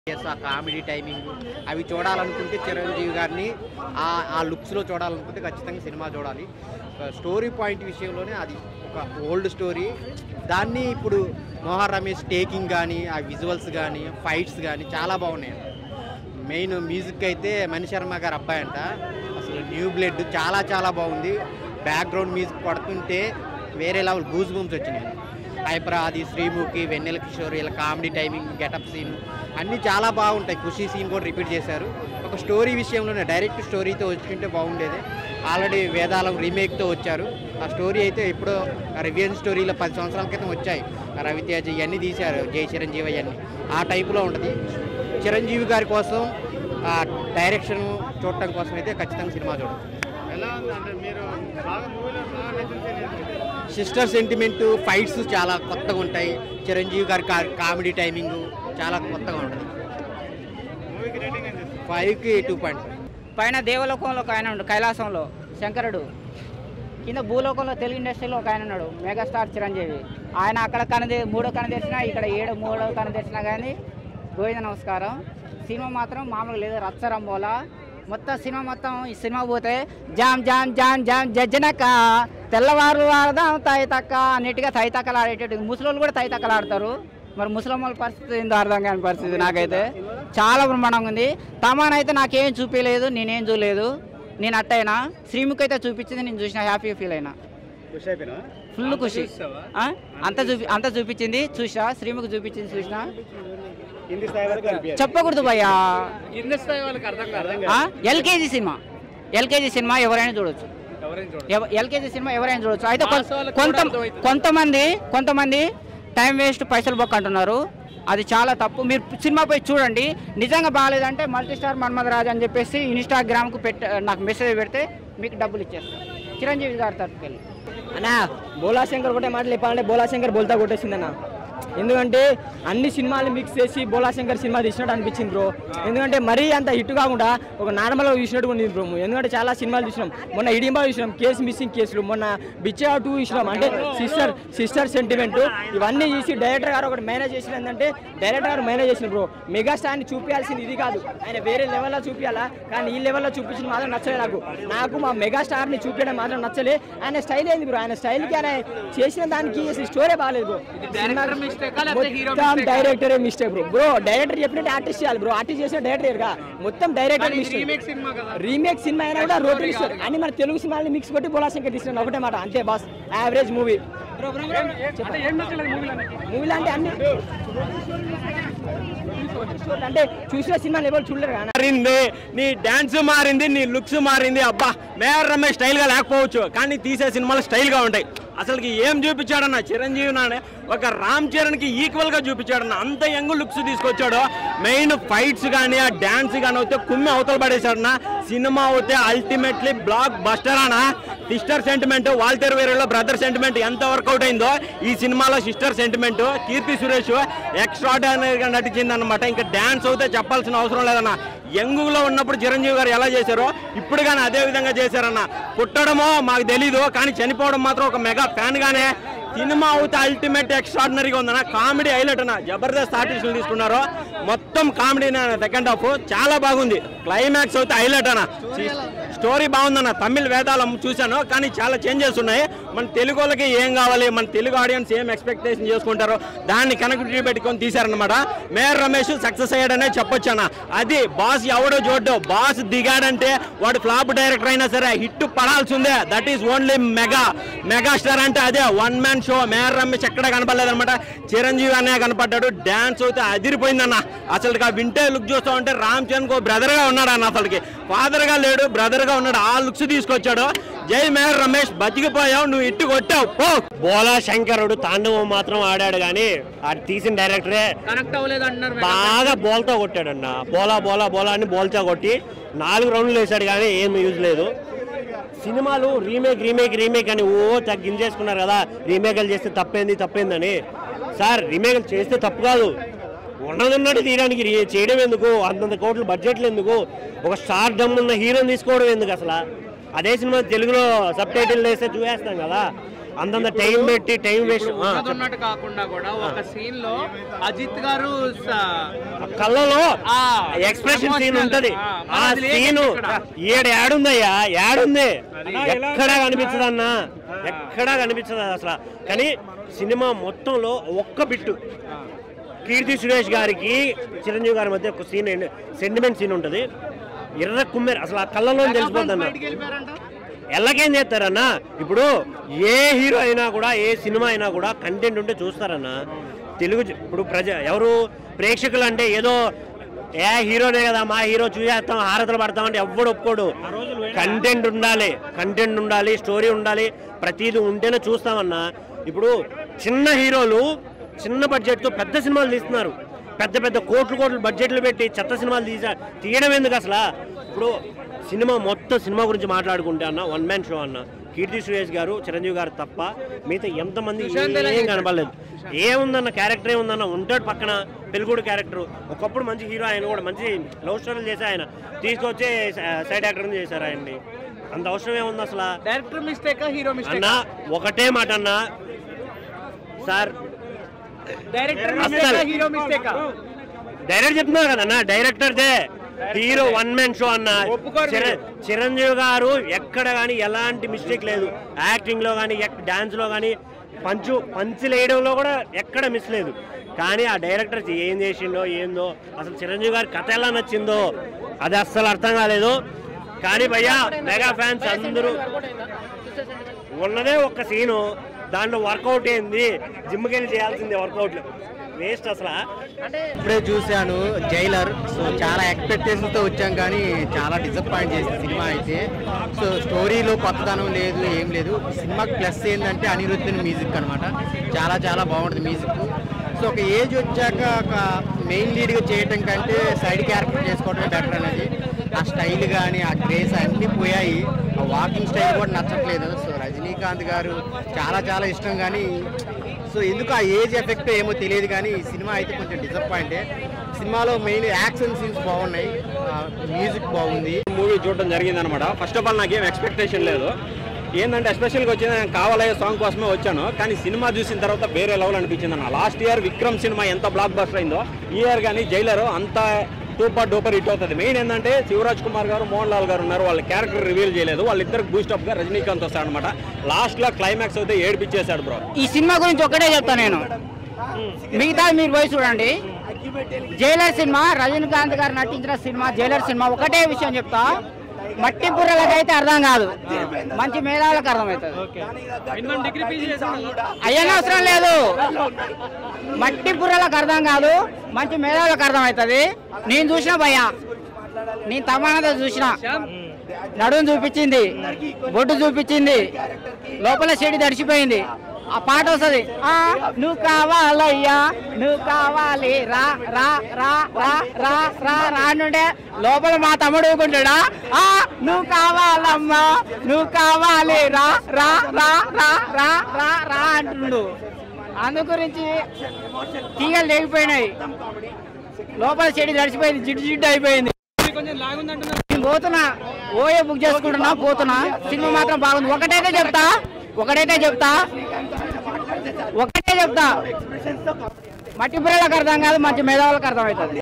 Yes ఆ comedy timing అవి చూడాలనుకుంటే చిరంజీవి గారిని ఆ ఆ లుక్స్లో చూడాలనుకుంటే ఖచ్చితంగా సినిమా చూడాలి స్టోరీ పాయింట్ విషయంలోనే అది ఒక ఓల్డ్ స్టోరీ దాన్ని ఇప్పుడు మోహన్ రమేష్ టేకింగ్ కానీ ఆ విజువల్స్ కానీ ఫైట్స్ కానీ చాలా బాగున్నాయి మెయిన్ మ్యూజిక్ అయితే మణి శర్మ గారు అబ్బాయి అంట అసలు న్యూ బ్లడ్ చాలా చాలా బాగుంది బ్యాక్గ్రౌండ్ మ్యూజిక్ పడుతుంటే వేరే లెవెల్ గూజ్ బూమ్స్ వచ్చినాయి హైపర్ ఆది శ్రీముఖి వెన్నెల కిషోర్ ఇలా కామెడీ టైమింగ్ గెటప్ సీన్ అన్నీ చాలా బాగుంటాయి ఖుషి సీన్ కూడా రిపీట్ చేశారు ఒక స్టోరీ విషయంలోనే డైరెక్ట్ స్టోరీతో వచ్చింటే బాగుండేది ఆల్రెడీ వేదాలం రీమేక్తో వచ్చారు ఆ స్టోరీ అయితే ఎప్పుడో రివియన్ స్టోరీలో పది సంవత్సరాల క్రితం వచ్చాయి రవితేజ ఇవన్నీ తీశారు జై చిరంజీవి అవన్నీ ఆ టైపులో ఉంటుంది చిరంజీవి గారి కోసం ఆ డైరెక్షన్ చూడటం కోసం అయితే ఖచ్చితంగా సినిమా చూడచ్చు ఎలా ఉంది అంటే మీరు బాగా మూవీలో బాగా నచ్చింది సిస్టర్ సెంటిమెంట్ ఫైట్స్ చాలా కొత్తగా ఉంటాయి చిరంజీవి గారి కా- కామెడీ టైమింగ్ చాలా కొత్తగా ఉంటుంది మూవీకి రేటింగ్ ఎంత ఇస్తారు? ఫైవ్కి టూ పాయింట్ పైన దేవలోకంలో ఒక ఆయన ఉన్నాడు కైలాసంలో శంకరుడు కింద భూలోకంలో తెలుగు ఇండస్ట్రీలో ఒక ఆయన ఉన్నాడు మెగాస్టార్ చిరంజీవి ఆయన అక్కడ కనదే మూడో కన తెరిచినా ఇక్కడ ఏడో మూడో కన తెరిచినా కానీ గోవింద నమస్కారం సినిమా మాత్రం మామూలుగా లేదు రచ్చరంబోలా మొత్తం సినిమా మొత్తం ఈ సినిమా పోతే జామ్ జామ్ జామ్ జామ్ జజ్జనక తెల్లవారు ఆడదాం తైతక్క అన్నిటిగా తైతక్కలు ఆడేటట్టు ముసలోళ్ళు కూడా తైతక్కలు ఆడతారు మరి ముసలమ్మ వాళ్ళ పరిస్థితి ఏందో అర్థం కాని పరిస్థితి నాకైతే చాలా బ్రహ్మాండంగా ఉంది తమాన్ అయితే నాకేం చూపించలేదు నేనేం చూడలేదు నేను అట్టయినా శ్రీముఖి అయితే చూపించింది నేను చూసిన హ్యాపీ ఫీల్ అయినా ఖుషి అయిపోయినా ఫుల్ ఖుషి చూసావా? ఆ? అంత చూపి అంత చూపించింది చూసా శ్రీముఖి చూపించింది చూసిన కింది స్థాయి వరకు కనిపించారు చెప్పకూడదు భయ్యా కింద స్థాయి వాళ్ళకి అర్థం కాదు ఆ? ఎల్కేజీ సినిమా ఎల్కేజీ సినిమా ఎవరైనా చూడొచ్చు ఎవరైనా చూడండి ఎవ- ఎల్కేజీ సినిమా ఎవరైనా చూడొచ్చు అయితే కొ- మాస్ వాళ్ళకి కొంత కూడా అర్థమవుతుంది. కొంతమంది కొంతమంది టైం వేస్ట్ పైసలు బొక్క అంటున్నారు అది చాలా తప్పు మీరు సినిమా పోయి చూడండి నిజంగా బాగాలేదంటే మల్టీ స్టార్ మన్మధ రాజ్ అని చెప్పేసి ఇన్స్టాగ్రామ్కు పెట్ట నాకు మెసేజ్ పెడితే మీకు డబ్బులు ఇచ్చేస్తాను చిరంజీవి గారి తరఫుకెళ్ళి అన్నా బోలాశంకర్ ఒకటే మాటలు చెప్పాలంటే బోలాశంకర్ బోల్తా కొట్టేసింది అన్న ఎందుకంటే అన్ని సినిమాలు మిక్స్ చేసి బోలాశంకర్ సినిమా తీసినట్టు అనిపించింది బ్రో ఎందుకంటే మరీ అంత హిట్ కాకుండా ఒక నార్మల్గా చూసినట్టు ఉంది బ్రో ఎందుకంటే చాలా సినిమాలు చూసినాం మొన్న ఇడింబా చూసినాం కేసు మిస్సింగ్ కేసులు మొన్న బిచ్చా టూ చూసినాం అంటే సిస్టర్ సిస్టర్ సెంటిమెంట్ ఇవన్నీ చూసి డైరెక్టర్ గారు ఒకటి మేనేజ్ చేసిన ఏంటంటే డైరెక్టర్ గారు మేనేజ్ చేసిన బ్రో మెగాస్టార్ని చూపించాల్సింది ఇది కాదు ఆయన వేరే లెవెల్లో చూపించాలా కానీ ఈ లెవెల్లో చూపించిన మాత్రం నచ్చలే నాకు నాకు మా మెగాస్టార్ని చూపించడం మాత్రం నచ్చలే ఆయన స్టైల్ ఏంది బ్రో ఆయన స్టైల్కి ఆయన చేసిన దానికి అసలు స్టోరీ బాగాలేదు బ్రో మొత్తం డైరెక్టరే మిస్టేక్ బ్రో బ్రో డైరెక్టర్ చెప్పినట్టు ఆర్టిస్ట్ చేయాలి బ్రో ఆర్టిస్ట్ చేసిన డైరెక్టర్ గా మొత్తం డైరెక్టర్ మిస్టేక్ సినిమా కదా రీమేక్ సినిమా అయినా కూడా రోటీ ఇస్తారు అని మన తెలుగు సినిమాని మిక్స్ కొట్టి బోలాశంకర్ తీసిన ఒకటే మాట అంతే బాస్ యావరేజ్ మూవీ మూవీలు అంటే అన్ని అంటే చూసిన సినిమా లెవెల్ చూడలేరు కానీ మారింది నీ డాన్స్ మారింది నీ లుక్స్ మారింది అబ్బా మేయర్ రమేష్ స్టైల్ గా లేకపోవచ్చు కానీ తీసే సినిమాలు స్టైల్ గా ఉంటాయి అసలుకి ఏం చూపించాడన్న చిరంజీవి నానే ఒక రామ్ చరణ్ కి ఈక్వల్ గా చూపించాడన్న అంత యంగ్ లుక్స్ తీసుకొచ్చాడు మెయిన్ ఫైట్స్ కానీ ఆ డాన్స్ కానీ అయితే కుమ్మి అవతల పడేశాడన్న సినిమా అయితే అల్టిమేట్లీ బ్లాక్ బస్టర్ అన్న సిస్టర్ సెంటిమెంట్ వాల్టర్ వేరేలో బ్రదర్ సెంటిమెంట్ ఎంత వర్కౌట్ అయిందో ఈ సినిమాలో సిస్టర్ సెంటిమెంట్ కీర్తి సురేష్ ఎక్స్ట్రాడనరీగా నటించింది అనమాట ఇంకా డాన్స్ అయితే చెప్పాల్సిన అవసరం లేదన్న యంగ్ లో ఉన్నప్పుడు చిరంజీవి గారు ఎలా చేశారో ఇప్పుడు కానీ అదే విధంగా చేశారన్న పుట్టడమో మాకు తెలీదు కానీ చనిపోవడం మాత్రం ఒక మెగా ఫ్యాన్ గానే సినిమా అయితే అల్టిమేట్ ఎక్స్ట్రాడినరీగా ఉందన్న కామెడీ హైలైట్ అన్న జబర్దస్త్ ఆర్టిస్టులు తీసుకున్నారు మొత్తం కామెడీ సెకండ్ హాఫ్ చాలా బాగుంది క్లైమాక్స్ అయితే హైలైట్ అన్న స్టోరీ బాగుందన్న తమిళ్ వేదాలం చూశాను కానీ చాలా చేంజెస్ ఉన్నాయి మన తెలుగు వాళ్ళకి ఏం కావాలి మన తెలుగు ఆడియన్స్ ఏం ఎక్స్పెక్టేషన్ చేసుకుంటారో దాన్ని కనెక్టివిటీ పెట్టుకొని తీశారనమాట మేయర్ రమేష్ సక్సెస్ అయ్యాడనే చెప్పొచ్చు అన్న అది బాస్ ఎవడో చూడ్డు బాస్ దిగాడంటే వాడు ఫ్లాప్ డైరెక్టర్ అయినా సరే హిట్ పడాల్సిందే that is only mega mega star అంటే అదే one man show mayor Ramesh ఎక్కడ కనపడలేదు అనమాట చిరంజీవి అనే కనపడ్డాడు డాన్స్ అయితే అదిరిపోయిందన్న అసలు ఆ వింటే లుక్ చూస్తా ఉంటే రామ్ చరణ్ కో బ్రదర్ గా ఉన్నాడు అన్న అసలుకి ఫాదర్ గా లేడు బ్రదర్ గా ఉన్నాడు ఆ లుక్స్ తీసుకొచ్చాడు జై మేయర్ రమేష్ బతికిపోయావు నువ్వు ఇట్టు కొట్టావు పో బోలా శంకరుడు తాండవం మాత్రం ఆడాడు కానీ ఆ తీసిన డైరెక్టరే కనెక్ట్ అవ్వలేదు అంటున్నారు బాగా బోల్తో కొట్టాడన్న బోలా బోలా బోలా అని బోల్తో కొట్టి నాలుగు రౌండ్లు వేశాడు కానీ ఏం యూజ్ లేదు సినిమాలు రీమేక్ రీమేక్ రీమేక్ అని ఓ తగ్గించేసుకున్నారు కదా రీమేక్లు చేస్తే తప్పేంది తప్పేందని సార్ రీమేక్లు చేస్తే తప్పు కాదు ఉన్నదన్నట్టు తీయడానికి రీ- చేయడం ఎందుకు అంతంత కోట్ల బడ్జెట్లు ఎందుకు ఒక స్టార్ డమ్ ఉన్న హీరోని తీసుకోవడం ఎందుకు అసలు అదే సినిమా తెలుగులో సబ్ టైటిల్ వేస్తే చూసేస్తాం కదా అంతంత టైం పెట్టి టైం వేస్ట్ ఉన్నది ఉన్నట్టు కాకుండా కూడా ఒక సీన్ లో అజిత్ గారు స- కళ్ళలో ఆ, ఎక్స్ప్రెషన్ సీన్ emotional. ఉంటది ఆ, ఆ మరి అది లేదు సీన్ ఇక్కడ. ఈడ ఏడుందయ్యా ఏడుంది ఎక్కడా కనిపించదు అన్న ఎక్కడా కనిపించదు అసలు కానీ సినిమా మొత్తంలో ఒక్క బిట్టు కీర్తి సురేష్ గారికి చిరంజీవి గారి మధ్య ఒక సీన్ సెంటిమెంట్ సీన్ ఉంటుంది ఎర్ర కుమ్మేరు అసలు ఆ కళ్ళలో తెలిసిపోద్ది అన్న బయటికి వెళ్ళిపోయారంట ఎల్లకేం చేస్తారన్నా ఇప్పుడు ఏ హీరో అయినా కూడా ఏ సినిమా అయినా కూడా కంటెంట్ ఉంటే చూస్తారన్నా తెలుగు జ- ఇప్పుడు ప్రజ ఎవరు ప్రేక్షకులు అంటే ఏదో ఏ హీరోనే కదా మా హీరో చూసేస్తాం హారతలు పడతాం అంటే ఎవ్వడు ఒప్పుకోడు కంటెంట్ ఉండాలి కంటెంట్ ఉండాలి స్టోరీ ఉండాలి ప్రతిదీ ఉంటేనే చూస్తామన్నా ఇప్పుడు చిన్న హీరోలు చిన్న బడ్జెట్తో పెద్ద సినిమాలు తీస్తున్నారు పెద్ద పెద్ద కోట్లు కోట్లు బడ్జెట్లు పెట్టి చెత్త సినిమాలు తీసా తీయడం ఎందుకు అసలు ఇప్పుడు సినిమా మొత్తం సినిమా గురించి మాట్లాడుకుంటే అన్న వన్ మ్యాన్ షో అన్న కీర్తి సురేష్ గారు చిరంజీవి గారు తప్ప మిగతా ఎంతమంది ఏం కనపడలేదు ఏముందన్న క్యారెక్టర్ ఏముందన్న ఉంటాడు పక్కన పెళ్ళిగూడు క్యారెక్టర్ ఒకప్పుడు మంచి హీరో ఆయన కూడా మంచి లవ్ స్టోరీలు చేసి ఆయన తీసుకొచ్చి సైడ్ యాక్టర్ చేశారు ఆయన్ని అంత అవసరం ఏముంది అసలు డైరెక్టర్ మిస్టేక్ హీరో మిస్టేక్ అన్న ఒకటే మాట అన్న సార్ డైరెక్టర్ అస్సలు. మిస్టేక్ హీరో మిస్టేక్ డైరెక్టర్ చెప్తున్నారు కదన్న డైరెక్టర్ దే హీరో వన్ మ్యాన్ షో అన్న చిర- చిరంజీవి గారు ఎక్కడ కానీ ఎలాంటి మిస్టేక్ లేదు యాక్టింగ్ లో కానీ డాన్స్ లో కానీ పంచు పంచులు వేయడంలో కూడా ఎక్కడ మిస్ లేదు కానీ ఆ డైరెక్టర్ ఏం చేసిండో ఏందో అసలు చిరంజీవి గారి కథ ఎలా నచ్చిందో అది అస్సలు అర్థం కాలేదు కానీ భయ్యా మెగా ఫ్యాన్స్ అందరూ ఉన్నదే ఒక్క సీను దాంట్లో వర్కౌట్ ఏంది జిమ్కి వెళ్ళి చేయాల్సిందే వర్కౌట్ వేస్ట్ అసలు ఇప్పుడే చూశాను జైలర్ సో చాలా ఎక్స్పెక్టేషన్తో వచ్చాం కానీ చాలా డిసప్పాయింట్ చేసింది సినిమా అయితే సో స్టోరీలో కొత్తదనం లేదు ఏం లేదు సినిమాకి ప్లస్ ఏంటంటే అనిరుద్ధుని మ్యూజిక్ అనమాట చాలా చాలా బాగుంటుంది మ్యూజిక్ సో ఒక ఏజ్ వచ్చాక ఒక మెయిన్ లీడ్గా చేయటం కంటే సైడ్ క్యారెక్టర్ చేసుకోవడమే బెటర్ అనేది ఆ స్టైల్ కానీ ఆ గ్రేస్ అన్నీ పోయాయి ఆ వాకింగ్ స్టైల్ కూడా నచ్చట్లేదు సో రజనీకాంత్ గారు చాలా చాలా ఇష్టం కానీ సో ఎందుకు ఆ ఏజ్ ఎఫెక్ట్ ఏమో తెలియదు కానీ ఈ సినిమా అయితే కొంచెం డిసప్పాయింటే సినిమాలో మెయిన్ యాక్షన్ సీన్స్ బాగున్నాయి మ్యూజిక్ బాగుంది మూవీ చూడడం జరిగింది అనమాట ఫస్ట్ ఆఫ్ ఆల్ నాకేం ఎక్స్పెక్టేషన్ లేదు ఏంటంటే ఎస్పెషల్గా వచ్చింది నేను కావాలయ్యే సాంగ్ కోసమే వచ్చాను కానీ సినిమా చూసిన తర్వాత వేరే లెవెల్ అనిపించింది అన్న లాస్ట్ ఇయర్ విక్రమ్ సినిమా ఎంత బ్లాక్ బస్టర్ అయిందో ఈ ఇయర్ కానీ జైలర్ అంత సూపర్ డూపర్ హిట్ అవుతుంది మెయిన్ ఏంటంటే శివరాజ్ కుమార్ గారు మోహన్ లాల్ గారు ఉన్నారు వాళ్ళ క్యారెక్టర్ రివీల్ చేయలేదు వాళ్ళిద్దరికి బూస్టప్ గా రజనీకాంత్ వస్తాడు అనమాట లాస్ట్ లో క్లైమాక్స్ అయితే ఏడిపించేశాడు బ్రో ఈ సినిమా గురించి ఒకటే చెప్తా నేను మిగతా మీరు పోయి చూడండి జైలర్ సినిమా రజనీకాంత్ గారు నటించిన సినిమా జైలర్ సినిమా ఒకటే విషయం చెప్తా మట్టి బుర్రలకైతే అర్థం కాదు మంచి మేధావులకు అర్థమవుతుంది అయ్యన అవసరం లేదు మట్టి బుర్రలకు అర్థం కాదు మంచి మేధావులకు అర్థమవుతుంది నేను చూసిన భయ్యా నేను తమానతో చూసిన నడుము చూపించింది బొడ్డు చూపించింది లోపల చెడి తడిచిపోయింది ఆ పాట వస్తుంది ఆ నువ్వు కావాలయ్యా నువ్వు కావాలి రా రా రా రా రా రా రా అంటుంటే లోపల మా తమ్ముడు ఊకుంటాడా ఆ నువ్వు కావాలమ్మా నువ్వు కావాలి రా రా రా రా రా రా రా అంటుండు అందు గురించి తీగలు లేకపోయినాయి లోపల చెడి తడిచిపోయింది జిడ్డు జిడ్డు అయిపోయింది నేను పోతున్నా ఓయే బుక్ చేసుకుంటున్నా పోతున్నా సినిమా మాత్రం బాగుంది ఒకటైతే చెప్తా ఒకటైతే చెప్తా ఒకటే చెప్తా మట్టి బుర్రలకు అర్థం కాదు మంచి మేధావులకు అర్థం అవుతుంది